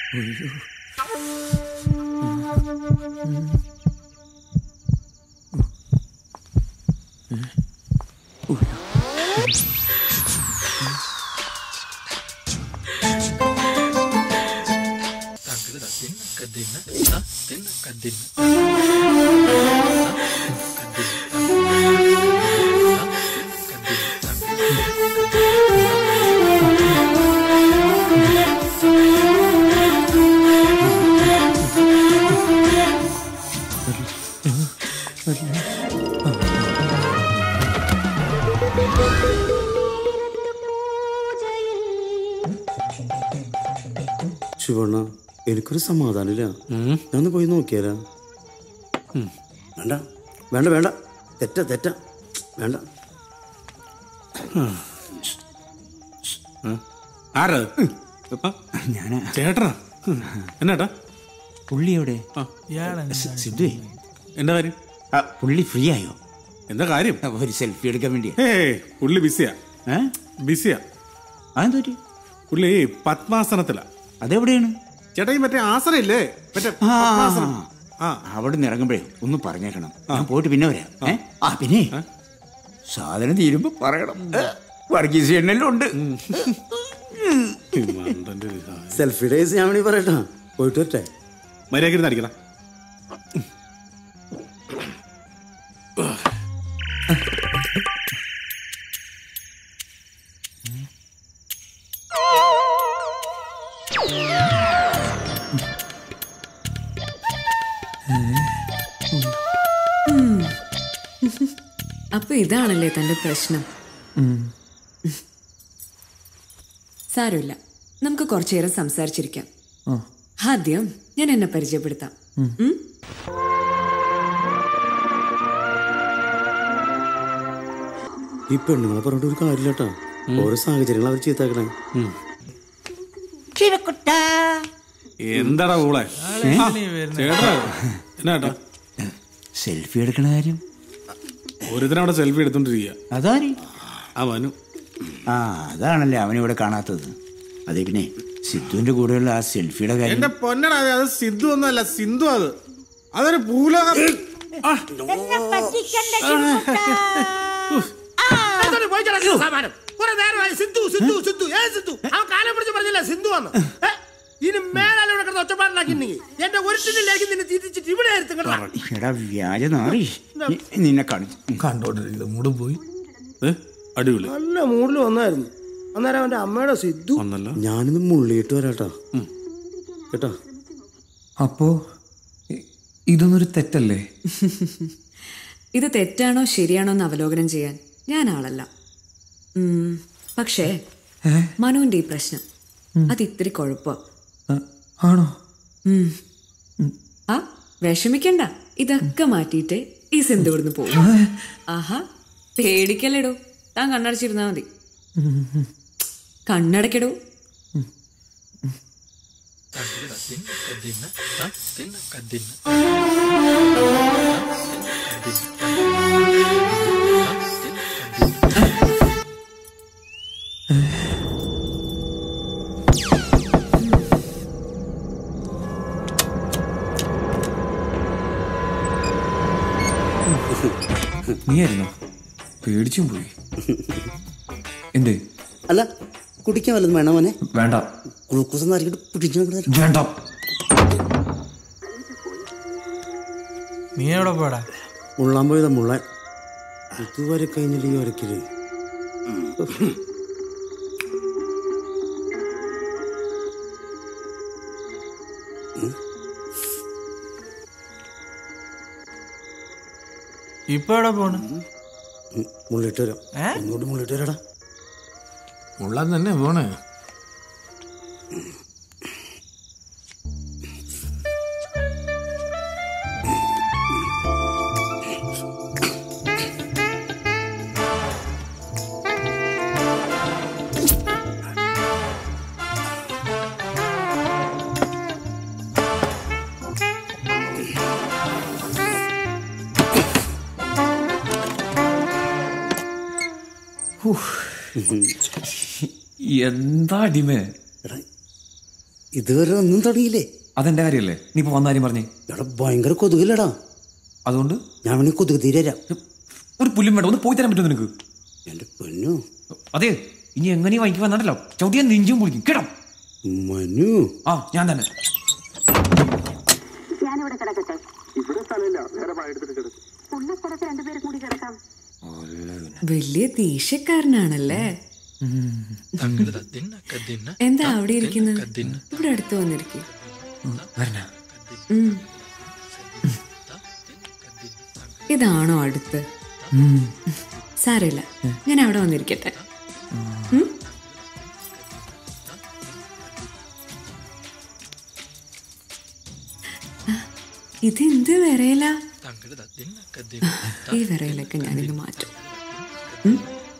ശിവണ്ണ എനിക്കൊരു സമാധാനമില്ല ഞാനൊന്ന് പോയി നോക്കിയാലാ വേണ്ട വേണ്ട വേണ്ട തെറ്റ തെറ്റ വേണ്ട ആരാ ഞാനാ ചേട്ടനാ എന്നാട്ടാ പുള്ളി എവിടെ സിദ്ധുവേ എന്താ കാര്യം ആ, പുള്ളി ഫ്രീ ആയോ എന്താ കാര്യം അപ്പൊ ഒരു സെൽഫി എടുക്കാൻ വേണ്ടി ഏ പുള്ളി ബിസിയാ ഏ ബിസിയാ അതെന്തോറ്റി പുള്ളി പത്മാസനത്തിലാ അതെവിടെയാണ് ചേട്ടാ ഈ മറ്റേ ആസനം ഇല്ലേ മറ്റേ ആ, പത്മാസനം ആ അവിടെ നിന്ന് ഇറങ്ങുമ്പോഴേ ഒന്ന് പറഞ്ഞേക്കണം ഞാൻ പോയിട്ട് പിന്നെ വരാം ഏ? ആ പിന്നെ സാധനം തീരുമ്പോ പറയണം ഏ, വർഗീസ് എണ്ണെല്ലാം ഉണ്ട് ഈ മണ്ടന്റെ ഒരു സാധനം. സെൽഫി ഡേയ്സ് ഞാൻ വേണമെങ്കിൽ പറയട്ടാ പോയിട്ട് വരട്ടെ മര്യാദയ്ക്ക് ഇരുന്ന് അടിക്കണം അപ്പൊ ഇതാണല്ലേ തന്റെ പ്രശ്നം സാരമില്ല നമുക്ക് കുറച്ചു നേരം സംസാരിച്ചിരിക്കാം ആദ്യം ഞാൻ എന്നെ പരിചയപ്പെടുത്താം ഉം? ഈ പെണ്ണുങ്ങളെ പറഞ്ഞിട്ട് ഒരു കാര്യമില്ല കേട്ടാ ഓരോ സാഹചര്യങ്ങൾ അവർ ചെയ്താക്കണേ എന്താടാ ഊളെ ആ, ചേട്ടാ എന്നാ ചേട്ടാ സെൽഫി എടുക്കണ കാര്യം ഒരുത്തനവിടെ സെൽഫി എടുത്തോണ്ടിരിക്കുക അതാരി ആ മനു ആ അതാണല്ലേ അവനിവിടെ കാണാത്തത് അതെ പിന്നെ സിദ്ധുവിന്റെ കൂടെയുള്ള ആ സെൽഫിയുടെ കാര്യം എന്റെ പൊന്നടാ അത് സിദ്ധു ഒന്നുമല്ല സിന്ധു അത് അതൊരു ഭൂലോക ആ, എന്താണ് പോയി കിടക്കുന്ന സാമാനം കുറെ നേരമായി സിന്ധു സിന്ധു സിന്ധു ഏ സിന്ധു അവൻ കാലം പിടിച്ച് പറഞ്ഞില്ല സിന്ധു വന്ന് ഏ? ഇനി മേലാൽ ഇവിടെ കിടന്ന് ഒച്ചപ്പാടിലാക്കിണ്ടെങ്കിൽ എന്റെ ഒരുത്തിനിലേക്ക് നിന്നെ തിരിച്ചിട്ട് ഇവിടെ ആയിരുന്നു കേട്ടോ എടാ വ്യാജ നാറി നി- നിന്നെ കാണിച്ചു കണ്ടോണ്ടിരിക്കുന്നത് മൂടും പോയി ഏ, അടിപൊളി നല്ല മൂഡിൽ വന്നായിരുന്നു അന്നേരം അവന്റെ അമ്മയുടെ സിദ്ധു ഒന്നല്ല ഞാനിന്ന് മുള്ളിയിട്ട് വരാട്ടാ കേട്ടാ അപ്പോ ഇ- ഇതൊന്നൊരു തെറ്റല്ലേ ഇത് തെറ്റാണോ ശരിയാണോ എന്ന് അവലോകനം ചെയ്യാൻ ഞാൻ ആളല്ല ഉം, പക്ഷേ മനുവിന്റെ ഈ പ്രശ്നം അത് ഇത്തിരി കുഴപ്പം ആ, ആണോ ആ വിഷമിക്കണ്ട ഇതൊക്കെ മാറ്റിയിട്ട് ഈ സിന്ധു ഇവിടുന്ന് പോകും ആഹാ പേടിക്കല്ലേടോ താൻ കണ്ണടച്ചിരുന്നാ മതി കണ്ണടക്കടോ നീയായിരുന്നോ പേടിച്ചും പോയി എന്തേ അല്ല കുടിക്കാൻ വല്ലതും വേണോ മോനെ വേണ്ട ഗ്ലൂക്കോസ് നിറക്കിട്ട് പിടിച്ചു നോക്കണ വേണ്ട നീ എവിടെ പോടാ മുള്ളാൻ പോയതാ മുള്ളാൻ ഇതുവരെ കഴിഞ്ഞില്ല ഈ ഒരക്കില് ഇപ്പൊ എവിടെ പോണ് മുള്ളിട്ട് വരാം ഒന്നുകൂടി മുള്ളിട്ട് വരാടാ ഉള്ളത് തന്നെ പോണേ എന്താ അടിമേ എടാ ഇതുവരെ ഒന്നും തുടങ്ങിയില്ലേ അതെന്റെ കാര്യമല്ലേ നീ ഇപ്പൊ വന്ന കാര്യം പറഞ്ഞേ എടാ ഭയങ്കര കൊതുകില്ലടാ അതുകൊണ്ട് ഞാൻ വേണമെങ്കിൽ കൊതുക് തീരാം ഒരു പുല്ലും വേണ്ട ഒന്ന് പോയി തരാൻ പറ്റുമോ നിനക്ക് എന്റെ പെണ്ണു അതെ ഇനി എങ്ങനെയും വൈകി വന്നിട്ടല്ലോ ചവിട്ടിയാൻ നെഞ്ചും പൊളിക്കും കേട്ടോ മനു ആ ഞാൻ തന്നെ ഞാനിവിടെ കിടക്കട്ടെ ഉള്ള സ്ഥലത്ത് രണ്ടുപേരും കൂടി കിടക്കാം വലിയ ദേഷ്യക്കാരനാണല്ലേ എന്താ അവിടെ ഇരിക്കുന്നത് ഇവിടെ അടുത്ത് വന്നിരിക്കും വരണ ഇതാണോ അടുത്ത് സാരമില്ല ഞാൻ അവിടെ വന്നിരിക്കട്ടെ ഉം? ആ, ഇതെന്ത് വിറയല ഈ വിറയലൊക്കെ ഞാനിങ്ങ് മാറ്റും ഉം?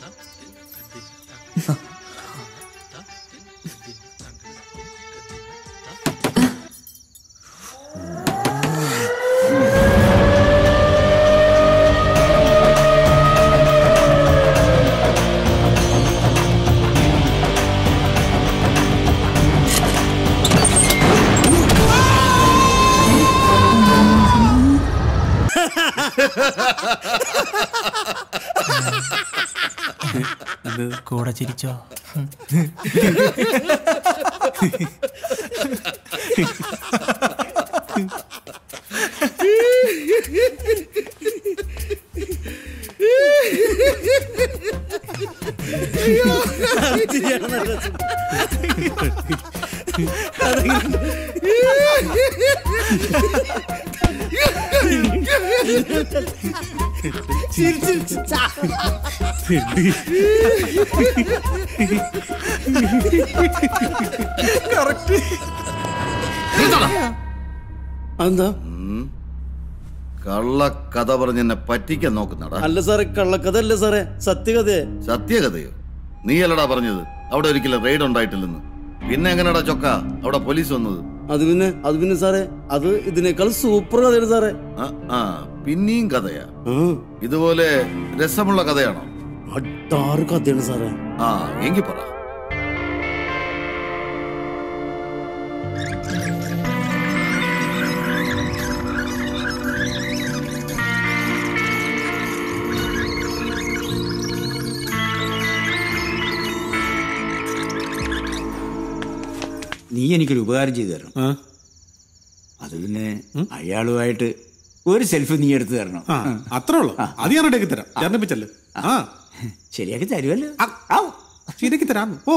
കൂടെ ചിരിച്ചോ അതെന്താ കള്ള കഥ പറഞ്ഞ് എന്നെ പറ്റിക്കാൻ നോക്കുന്നടാ അല്ല സാറേ കള്ളക്കഥ അല്ല സാറേ സത്യകഥയെ സത്യകഥയോ നീ അല്ലടാ പറഞ്ഞത് അവിടെ ഒരിക്കലും റെയ്ഡ് ഉണ്ടായിട്ടില്ലെന്ന് പിന്നെ എങ്ങനെടാ ചൊക്ക അവിടെ പോലീസ് വന്നത് അത് പിന്നെ അത് പിന്നെ സാറേ അത് ഇതിനേക്കാൾ സൂപ്പർ കഥയാണ് സാറേ ആ, ആ പിന്നെയും കഥയാ ആ ഇതുപോലെ രസമുള്ള കഥയാണോ അട്ടാറ് കഥയാണ് സാറേ ആ എങ്കി പറ നീ എനിക്കൊരു ഉപകാരം ചെയ്തു തരണം ആ അത് പിന്നെ അയാളുമായിട്ട് ഒരു സെൽഫി നീ എടുത്തു തരണം ആ അത്രേ ഉള്ളൂ അത് ഞാൻ റെഡിയാക്കി തരാം ചേർന്നിപ്പിച്ചല്ലേ ആ ശരിയാക്കി തരുമല്ലോ ഔ, ശരിയാക്കി തരാം ഓ